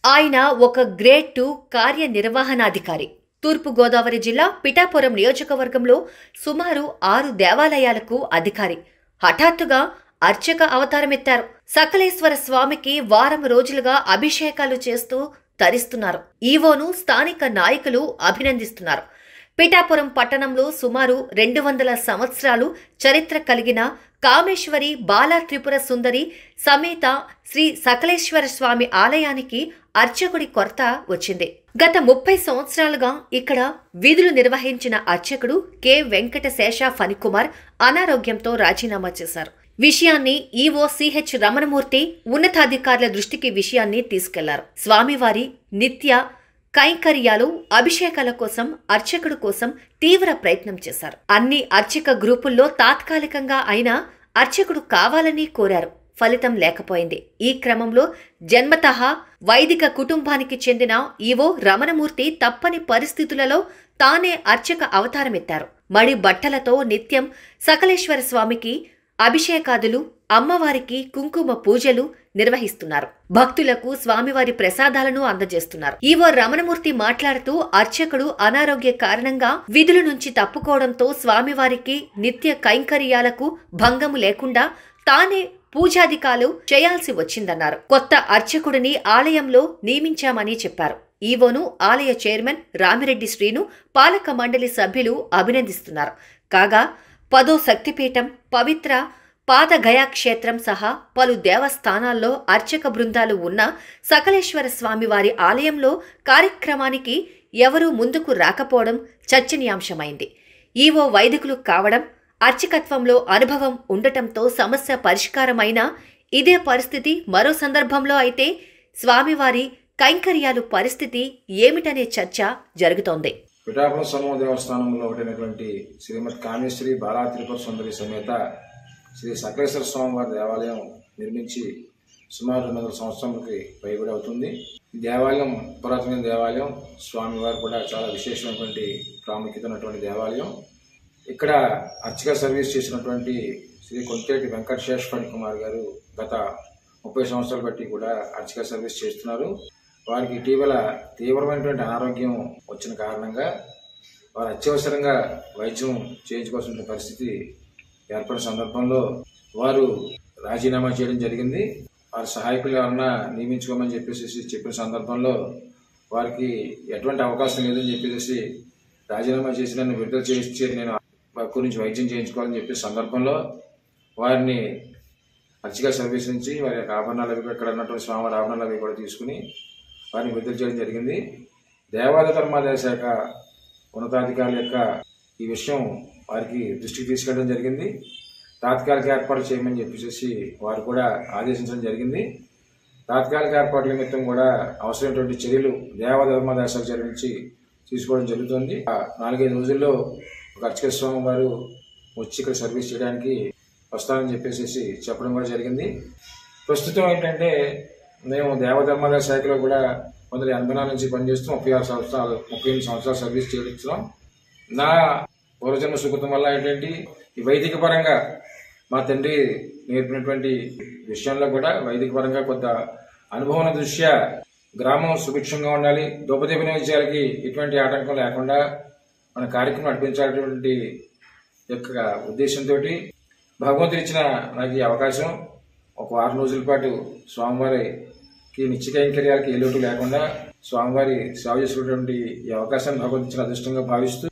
ఆయన ఒక grade two కార్యనిర్వహణాధికారి తూర్పుగోదావరి జిల్లా పిఠాపురం నియోజకవర్గంలో సుమారు ఆరు దేవాలయాలకు అధికారి హఠాత్తుగా అర్చక అవతారమెత్తారు సకలేశ్వర స్వామికి వారం రోజులుగా అభిషేకాలు చేస్తూ తరిస్తున్నారు ఈవోను స్థానిక నాయకులు అభినందిస్తున్నారు పిఠాపురం పట్టణంలో సుమారు రెండు వందల సంవత్సరాలు చరిత్ర కలిగిన కామేశ్వరి బాలా త్రిపుర సుందరి సమేత శ్రీ సకలేశ్వర స్వామి ఆలయానికి అర్చకుడి కొరత వచ్చింది గత ముప్పై సంవత్సరాలుగా ఇక్కడ విధులు నిర్వహించిన అర్చకుడు కె వెంకట శేష ఫణికుమార్ అనారోగ్యంతో రాజీనామా చేశారు విషయాన్ని ఈవో సిహెచ్ రమణమూర్తి ఉన్నతాధికారుల దృష్టికి విషయాన్ని తీసుకెళ్లారు స్వామివారి నిత్య కైంకర్యాలు అభిషేకాల కోసం అర్చకుడు కోసం తీవ్ర ప్రయత్నం చేశారు అన్ని అర్చక గ్రూపుల్లో తాత్కాలికంగా అయినా అర్చకుడు కావాలని కోరారు ఫలితం లేకపోయింది ఈ క్రమంలో జన్మతః వైదిక కుటుంబానికి చెందిన ఈవో రమణమూర్తి తప్పని పరిస్థితులలో తానే అర్చక అవతారమెత్తారు మడి బట్టలతో నిత్యం సకలేశ్వర స్వామికి అభిషేకాదులు అమ్మవారికి కుంకుమ పూజలు నిర్వహిస్తున్నారు భక్తులకు స్వామివారి ప్రసాదాలను అందజేస్తున్నారు ఈవో రమణమూర్తి మాట్లాడుతూ అర్చకుడు అనారోగ్య కారణంగా విధుల నుంచి తప్పుకోవడంతో స్వామివారికి నిత్య కైంకర్యాలకు భంగము లేకుండా తానే పూజాధికాలు చేయాల్సి వచ్చిందన్నారు కొత్త అర్చకుడిని ఆలయంలో నియమించామని చెప్పారు ఈవోను ఆలయ చైర్మన్ రామిరెడ్డి శ్రీను పాలక మండలి సభ్యులు అభినందిస్తున్నారు కాగా పదో శక్తిపీఠం పవిత్ర పాదగయా క్షేత్రం సహా పలు దేవస్థానాల్లో అర్చక బృందాలు ఉన్న సకలేశ్వర స్వామివారి ఆలయంలో కార్యక్రమానికి ఎవరూ ముందుకు రాకపోవడం చర్చనీయాంశమైంది ఈవో వైదికులు కావడం అర్చకత్వంలో అనుభవం ఉండటంతో సమస్య పరిష్కారమైన ఇదే పరిస్థితి మరో సందర్భంలో అయితే స్వామివారి కైంకర్యాలు పరిస్థితి ఏమిటనే చర్చ జరుగుతోంది పిఠాపురం సమూహ దేవస్థానంలో ఒకటైనటువంటి శ్రీమద్ కామేశ్వరి బాలా త్రిపుర సుందరి సమేత శ్రీ సకలేశ్వర స్వామి వారి దేవాలయం నిర్మించి సుమారు రెండు వందల సంవత్సరాలకి పైబడి అవుతుంది ఈ దేవాలయం పురాతనమైన దేవాలయం స్వామివారు కూడా చాలా విశేషమైనటువంటి ప్రాముఖ్యత ఉన్నటువంటి దేవాలయం ఇక్కడ అర్చక సర్వీస్ చేసినటువంటి శ్రీ కొంతేటి వెంకటశేష్ కుమార్ గారు గత ముప్పై సంవత్సరాలు బట్టి కూడా అర్చక సర్వీస్ చేస్తున్నారు వారికి ఇటీవల తీవ్రమైనటువంటి అనారోగ్యం వచ్చిన కారణంగా వారు అత్యవసరంగా వైద్యం చేయించుకోవాల్సిన పరిస్థితి ఏర్పడిన సందర్భంలో వారు రాజీనామా చేయడం జరిగింది వారి సహాయకులు ఎవరన్నా నియమించుకోమని చెప్పేసి చెప్పిన సందర్భంలో వారికి ఎటువంటి అవకాశం లేదని చెప్పేసి రాజీనామా చేసి నన్ను విడుదల చేసి నేను వారి నుంచి వైద్యం చేయించుకోవాలని చెప్పే సందర్భంలో వారిని అర్చక సర్వీస్ నుంచి వారి యొక్క ఆభరణాలు అవి ఇక్కడ ఉన్నటువంటి స్వామివారి ఆభరణాలు అవి కూడా తీసుకుని వారిని విడుదల చేయడం జరిగింది దేవాదాయ ధర్మాదాయ శాఖ ఉన్నతాధికారుల యొక్క ఈ విషయం వారికి దృష్టికి తీసుకెళ్ళడం జరిగింది తాత్కాలిక ఏర్పాటు చేయమని చెప్పేసి వారు కూడా ఆదేశించడం జరిగింది తాత్కాలిక ఏర్పాట్ల నిమిత్తం కూడా అవసరమైనటువంటి చర్యలు దేవాదాయ ధర్మాదాయ శాఖ చర్య నుంచి తీసుకోవడం జరుగుతుంది ఆ నాలుగైదు రోజుల్లో ఒక అర్చక స్వామి వారు వచ్చి ఇక్కడ సర్వీస్ చేయడానికి వస్తానని చెప్పేసి చెప్పడం కూడా జరిగింది ప్రస్తుతం ఏంటంటే మేము దేవధర్మాదాయ శాఖలో కూడా వందల ఎనభై నాలుగు నుంచి పనిచేస్తూ ముప్పై ఆరు సంవత్సరాలు ముప్పై ఎనిమిది సంవత్సరాలు సర్వీస్ చేస్తున్నాం నా పూర్వజన్మ సుకృతం వల్ల ఏంటంటే ఈ వైదిక పరంగా మా తండ్రి నేర్పినటువంటి విషయంలో కూడా వైదిక పరంగా కొంత అనుభవం దృష్ట్యా గ్రామం సుభిక్షంగా ఉండాలి దోపదీప విషయాలకి ఎటువంటి ఆటంకం లేకుండా మన కార్యక్రమం నడిపించాలనేటువంటి యొక్క ఉద్దేశంతో భగవంతుడు ఇచ్చిన నాకు ఈ అవకాశం ఒక వారం రోజుల పాటు స్వామివారికి నిత్య కైంకర్యాలకి ఏ లోటు లేకుండా స్వామివారి సేవ చేసుకునేటువంటి ఈ అవకాశాన్ని భగవంతుడు ఇచ్చిన అదృష్టంగా భావిస్తూ